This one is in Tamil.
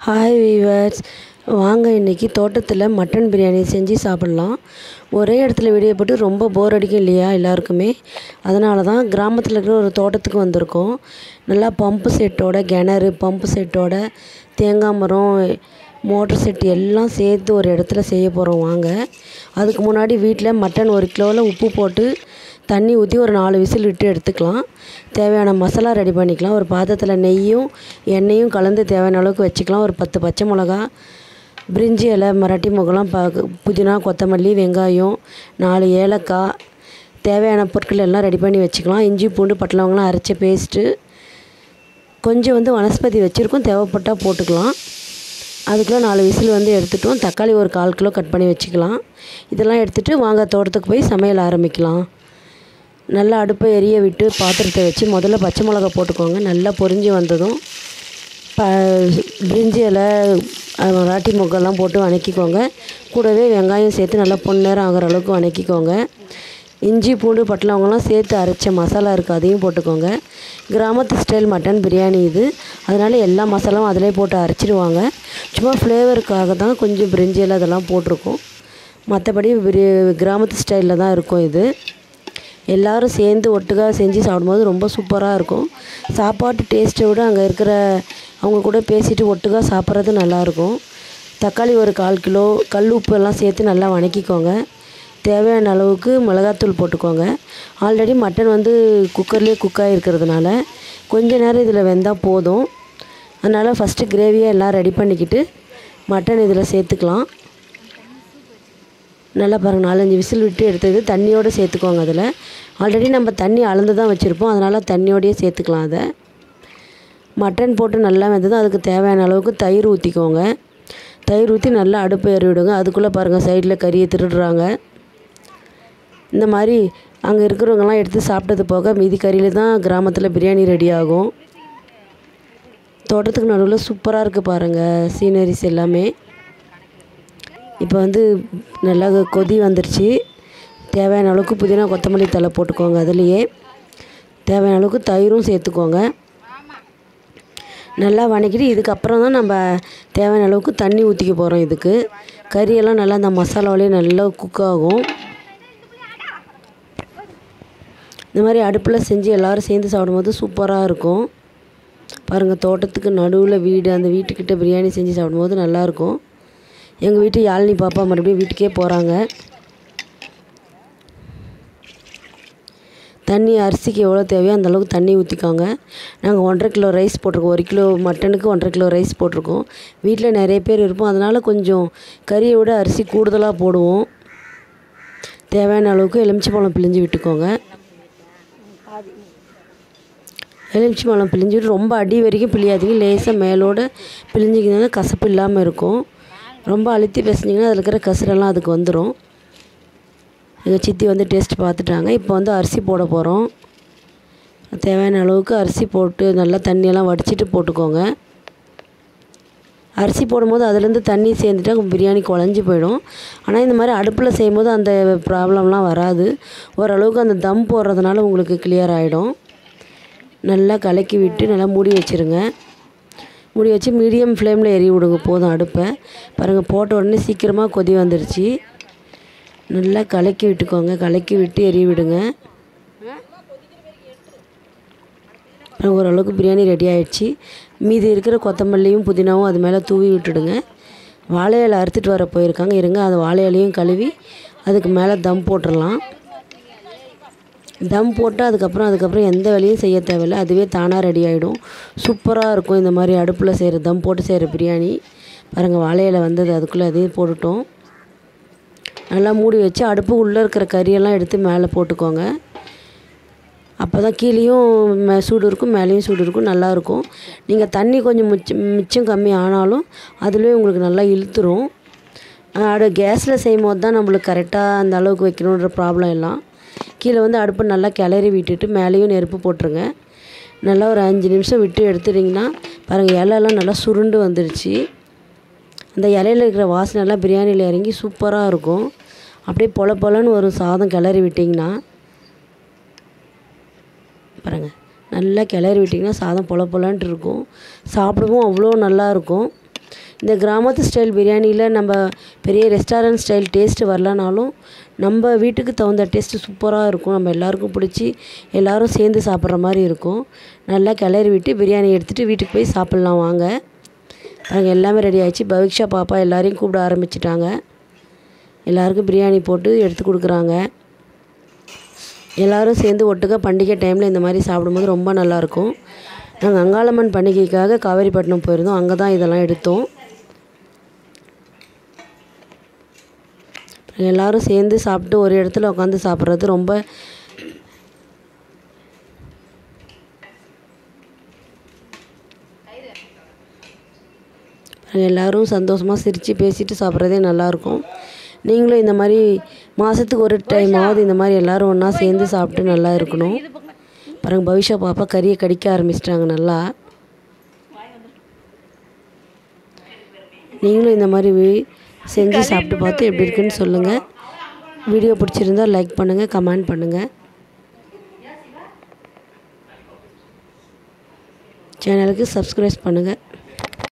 ஹாய் வீவர்ஸ் வாங்க இன்றைக்கி தோட்டத்தில் மட்டன் பிரியாணி செஞ்சு சாப்பிட்லாம் ஒரே இடத்துல வீடியோ போட்டு ரொம்ப போர் அடிக்கும் இல்லையா எல்லாருக்குமே அதனால தான் கிராமத்தில் இருக்கிற ஒரு தோட்டத்துக்கு வந்திருக்கோம் நல்லா பம்பு செட்டோட கிணறு பம்பு செட்டோட தேங்காய் மரம் மோட்டர் செட் எல்லாம் சேர்த்து ஒரு இடத்துல செய்ய போகிறோம் வாங்க அதுக்கு முன்னாடி வீட்டில் மட்டன் ஒரு கிலோவில் உப்பு போட்டு தண்ணி ஊற்றி ஒரு நாலு விசில் விட்டு எடுத்துக்கலாம் தேவையான மசாலா ரெடி பண்ணிக்கலாம் ஒரு பாத்திரத்தில் நெய்யும் எண்ணெயும் கலந்து தேவையான அளவுக்கு வச்சுக்கலாம் ஒரு பத்து பச்சை மிளகா பிரிஞ்சி இலை மராட்டி முகலாம் ப புதினா கொத்தமல்லி வெங்காயம் நாலு ஏலக்காய் தேவையான பொருட்கள் எல்லாம் ரெடி பண்ணி வச்சுக்கலாம் இஞ்சி பூண்டு பட்டை லவங்கலாம் அரைச்ச பேஸ்ட்டு கொஞ்சம் வந்து வனஸ்பதி வச்சுருக்கோம் தேவைப்பட்டால் போட்டுக்கலாம் அதுக்குள்ளே நாலு விசில் வந்து எடுத்துட்டோம் தக்காளி ஒரு கால் கிலோ கட் பண்ணி வச்சுக்கலாம் இதெல்லாம் எடுத்துகிட்டு வாங்க தோட்டத்துக்கு போய் சமையல் ஆரம்பிக்கலாம் நல்லா அடுப்பை எரிய விட்டு பாத்திரத்தை வச்சு முதல்ல பச்சை மிளகா போட்டுக்கோங்க நல்லா பொரிஞ்சு வந்ததும் ப பிரிஞ்சி இலை மராட்டி மொக்கெல்லாம் போட்டு வணக்கிக்கோங்க கூடவே வெங்காயம் சேர்த்து நல்லா பொன்னேரம் ஆகிற அளவுக்கு வணக்கிக்கோங்க இஞ்சி பூண்டு பட்டலவங்கலாம் சேர்த்து அரைச்ச மசாலா இருக்குது அதையும் போட்டுக்கோங்க கிராமத்து ஸ்டைல் மட்டன் பிரியாணி இது அதனால் எல்லா மசாலாவும் அதிலே போட்டு அரைச்சிடுவாங்க சும்மா ஃப்ளேவருக்காக தான் கொஞ்சம் பிரிஞ்சி இலை அதெல்லாம் போட்டிருக்கோம் மற்றபடி பிரி கிராமத்து ஸ்டைலில் தான் இருக்கும் இது எல்லோரும் சேர்ந்து ஒட்டுக்காக செஞ்சு சாப்பிடும்போது ரொம்ப சூப்பராக இருக்கும் சாப்பாட்டு டேஸ்ட்டை விட அங்கே இருக்கிற அவங்க கூட பேசிட்டு ஒட்டுக்காக சாப்பிட்றது நல்லாயிருக்கும் தக்காளி ஒரு கால் கிலோ கல் உப்பு எல்லாம் சேர்த்து நல்லா வணக்கிக்கோங்க தேவையான அளவுக்கு மிளகாத்தூள் போட்டுக்கோங்க ஆல்ரெடி மட்டன் வந்து குக்கர்லேயே குக் ஆகிருக்கிறதுனால கொஞ்ச நேரம் இதில் வெந்தால் போதும் அதனால் ஃபஸ்ட்டு கிரேவியாக எல்லாம் ரெடி பண்ணிக்கிட்டு மட்டன் இதில் சேர்த்துக்கலாம் நல்லா பாருங்கள் நாலஞ்சு விசில் விட்டு எடுத்தது தண்ணியோடு சேர்த்துக்கோங்க அதில் ஆல்ரெடி நம்ம தண்ணி அளந்து தான் வச்சுருப்போம் அதனால் தண்ணியோடையே சேர்த்துக்கலாம் அதை மட்டன் போட்டு நல்லா வெந்ததும் அதுக்கு தேவையான அளவுக்கு தயிர் ஊற்றிக்கோங்க தயிர் ஊற்றி நல்லா அடுப்பை ஏறி விடுங்க அதுக்குள்ளே பாருங்கள் சைடில் கறியை திருடுறாங்க இந்த மாதிரி அங்கே இருக்கிறவங்கலாம் எடுத்து சாப்பிட்டது போக மீதி கறியில் தான் கிராமத்தில் பிரியாணி ரெடி ஆகும் தோட்டத்துக்கு நடுவில் சூப்பராக இருக்குது பாருங்கள் சீனரிஸ் எல்லாமே இப்போ வந்து நல்லா கொதி வந்துருச்சு தேவையான அளவுக்கு புதினா கொத்தமல்லி தலை போட்டுக்கோங்க அதுலேயே தேவையான அளவுக்கு தயிரும் சேர்த்துக்கோங்க நல்லா வணக்கிட்டு இதுக்கப்புறம் தான் நம்ம தேவையான அளவுக்கு தண்ணி ஊற்றிக்க போகிறோம் இதுக்கு கறியெல்லாம் நல்லா அந்த மசாலாவிலே நல்லா குக் ஆகும் இந்த மாதிரி அடுப்பில் செஞ்சு எல்லோரும் சேர்ந்து சாப்பிடும்போது சூப்பராக இருக்கும் பாருங்கள் தோட்டத்துக்கு நடுவில் வீடு அந்த வீட்டுக்கிட்ட பிரியாணி செஞ்சு சாப்பிடும்போது நல்லாயிருக்கும் எங்கள் வீட்டு யாழினி பாப்பா மறுபடியும் வீட்டுக்கே போகிறாங்க தண்ணி அரிசிக்கு எவ்வளோ தேவையோ அந்தளவுக்கு தண்ணி ஊற்றிக்கோங்க நாங்கள் ஒன்றரை கிலோ ரைஸ் போட்டிருக்கோம் ஒரு கிலோ மட்டனுக்கு ஒன்றரை கிலோ ரைஸ் போட்டிருக்கோம் வீட்டில் நிறைய பேர் இருப்போம் அதனால் கொஞ்சம் கறியை விட அரிசி கூடுதலாக போடுவோம் தேவையான அளவுக்கு எலுமிச்சம்பழம் பிழிஞ்சு விட்டுக்கோங்க எலுமிச்சம்பழம் பிழிஞ்சு விட்டு ரொம்ப அடி வரைக்கும் பிழியாதீங்க லேசாக மேலோடு பிழிஞ்சிங்கன்னா கசப்பு இல்லாமல் இருக்கும் ரொம்ப அழுத்தி பிசைஞ்சிங்கன்னா அதில் இருக்கிற கசுரெல்லாம் அதுக்கு வந்துடும் எங்கள் சித்தி வந்து டேஸ்ட் பார்த்துட்டாங்க இப்போ வந்து அரிசி போட போகிறோம் தேவையான அளவுக்கு அரிசி போட்டு நல்லா தண்ணியெல்லாம் வடிச்சிட்டு போட்டுக்கோங்க அரிசி போடும்போது அதுலேருந்து தண்ணி சேர்ந்துட்டா பிரியாணி குழஞ்சி போயிடும் ஆனால் இந்த மாதிரி அடுப்பில் செய்யும்போது அந்த ப்ராப்ளம்லாம் வராது ஓரளவுக்கு அந்த தம் போடுறதுனால உங்களுக்கு கிளியர் ஆகிடும் நல்லா கலக்கி விட்டு நல்லா மூடி வச்சுருங்க மூடி வச்சு மீடியம் ஃப்ளேமில் எரி விடுங்க போதும் அடுப்பை பாருங்கள் போட்ட உடனே சீக்கிரமாக கொதி வந்துடுச்சு நல்லா கலக்கி விட்டுக்கோங்க கலக்கி விட்டு எரி விடுங்க ஓரளவுக்கு பிரியாணி ரெடி ஆகிடுச்சு மீதி இருக்கிற கொத்தமல்லியும் புதினாவும் அது மேலே தூவி விட்டுடுங்க வாழை இலை அறுத்துட்டு வர போயிருக்காங்க இருங்க அது வாழை இலையும் கழுவி அதுக்கு மேலே தம் போட்டுடலாம் தம் போட்டு அதுக்கப்புறம் அதுக்கப்புறம் எந்த வேலையும் செய்ய தேவையில்லை அதுவே தானாக ரெடி ஆகிடும் சூப்பராக இருக்கும் இந்த மாதிரி அடுப்பில் செய்கிற தம் போட்டு செய்கிற பிரியாணி பாருங்கள் வாழையில வந்தது அதுக்குள்ளே அதையும் போட்டுட்டோம் நல்லா மூடி வச்சு அடுப்பு உள்ளே இருக்கிற கறியெல்லாம் எடுத்து மேலே போட்டுக்கோங்க அப்போ தான் கீழேயும் மே சூடு இருக்கும் மேலேயும் சூடு இருக்கும் நல்லாயிருக்கும் நீங்கள் தண்ணி கொஞ்சம் மிச்சம் மிச்சம் கம்மி ஆனாலும் அதுலேயே உங்களுக்கு நல்லா இழுத்துரும் அடு கேஸில் செய்யும் போது தான் நம்மளுக்கு கரெக்டாக அந்த அளவுக்கு வைக்கணுன்ற ப்ராப்ளம் எல்லாம் கீழே வந்து அடுப்பு நல்லா கிளறி விட்டுட்டு மேலேயும் நெருப்பு போட்டுருங்க நல்லா ஒரு அஞ்சு நிமிஷம் விட்டு எடுத்துட்டிங்கன்னா பாருங்கள் இலையெல்லாம் நல்லா சுருண்டு வந்துடுச்சு அந்த இலையில இருக்கிற வாசனைலாம் பிரியாணியில் இறங்கி சூப்பராக இருக்கும் அப்படியே பொல பொலன்னு ஒரு சாதம் கிளறி விட்டிங்கன்னா பாருங்கள் நல்லா கிளறி விட்டிங்கன்னா சாதம் பொல பொலன்ட்டு இருக்கும் சாப்பிடவும் அவ்வளோ நல்லா இருக்கும் இந்த கிராமத்து ஸ்டைல் பிரியாணியில் நம்ம பெரிய ரெஸ்டாரண்ட் ஸ்டைல் டேஸ்ட்டு வரலனாலும் நம்ம வீட்டுக்கு தகுந்த டேஸ்ட்டு சூப்பராக இருக்கும் நம்ம எல்லாருக்கும் பிடிச்சி எல்லோரும் சேர்ந்து சாப்பிட்ற மாதிரி இருக்கும் நல்லா கிளறி விட்டு பிரியாணி எடுத்துகிட்டு வீட்டுக்கு போய் சாப்பிட்லாம் வாங்க பாருங்கள் எல்லாமே ரெடி ஆயிடுச்சு பவிக்ஷா பாப்பா எல்லாரையும் கூப்பிட ஆரம்பிச்சிட்டாங்க எல்லாருக்கும் பிரியாணி போட்டு எடுத்து கொடுக்குறாங்க எல்லோரும் சேர்ந்து ஒட்டுக்கா பண்டிகை டைமில் இந்த மாதிரி சாப்பிடும்போது ரொம்ப நல்லாயிருக்கும் நாங்கள் அங்காளம்மன் பண்டிகைக்காக காவேரிப்பட்டினம் போயிருந்தோம் அங்கே தான் இதெல்லாம் எடுத்தோம் எல்லோரும் சேர்ந்து சாப்பிட்டு ஒரு இடத்துல உட்காந்து சாப்பிட்றது ரொம்ப எல்லோரும் சந்தோஷமாக சிரித்து பேசிட்டு சாப்பிட்றதே நல்லாயிருக்கும் நீங்களும் இந்த மாதிரி மாதத்துக்கு ஒரு டைமாவது இந்த மாதிரி எல்லோரும் ஒன்றா சேர்ந்து சாப்பிட்டு நல்லா இருக்கணும் பாருங்க பவிஷா பாப்பா கறியை கடிக்க ஆரம்பிச்சிட்டாங்க நல்லா நீங்களும் இந்த மாதிரி வி- செஞ்சு சாப்பிட்டு பார்த்து எப்படி இருக்குன்னு சொல்லுங்கள் வீடியோ பிடிச்சிருந்தா லைக் பண்ணுங்கள் கமெண்ட் பண்ணுங்கள் சேனலுக்கு சப்ஸ்கிரைப் பண்ணுங்கள்